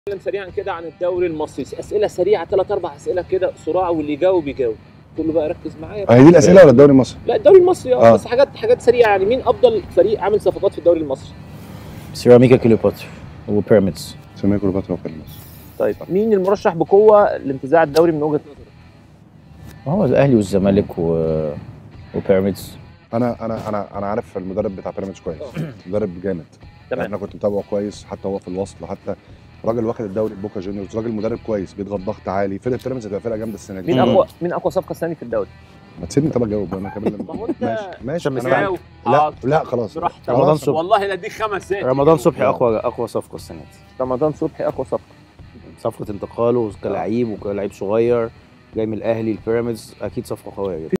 نتكلم سريعا كده عن الدوري المصري اسئله سريعه ثلاث اربع اسئله كده صراع واللي يجاوب يجاوب كله بقى ركز معايا هي دي الاسئله ولا الدوري المصري؟ لا الدوري المصري اه آه. بس حاجات حاجات سريعه يعني مين افضل فريق عامل صفقات في الدوري المصري سيراميكا كليوباترا وبيراميدز سميه كليوباترا وبيراميدز طيب مين المرشح بقوه لانتزاع الدوري من وجهه نظرك هو الاهلي والزمالك و... وبيراميدز انا انا انا انا عارف المدرب بتاع بيراميدز كويس مدرب جامد تمام انا كنت متابعه كويس حتى هو في الوسط حتى راجل واخد الدوري بوكا جونيورز راجل مدرب كويس بيضغط ضغط عالي فرقه بيراميدز هتبقى فرقه جامده السنه دي مين مم. اقوى مين اقوى صفقه السنه دي في الدوري ما تسيبني طب اجاوب انا كمان ما هو انت ماشي ماشي عشان أنا جاوب. لا حاضر. لا خلاص براحتك. رمضان خلاص. صبحي. والله لا اديك خمس دقايق رمضان صبحي اقوى اقوى صفقه السنه دي رمضان صبحي اقوى صفقه صفقه انتقاله كلاعب وكلاعب صغير جاي من الاهلي البيراميدز اكيد صفقه قويه جدا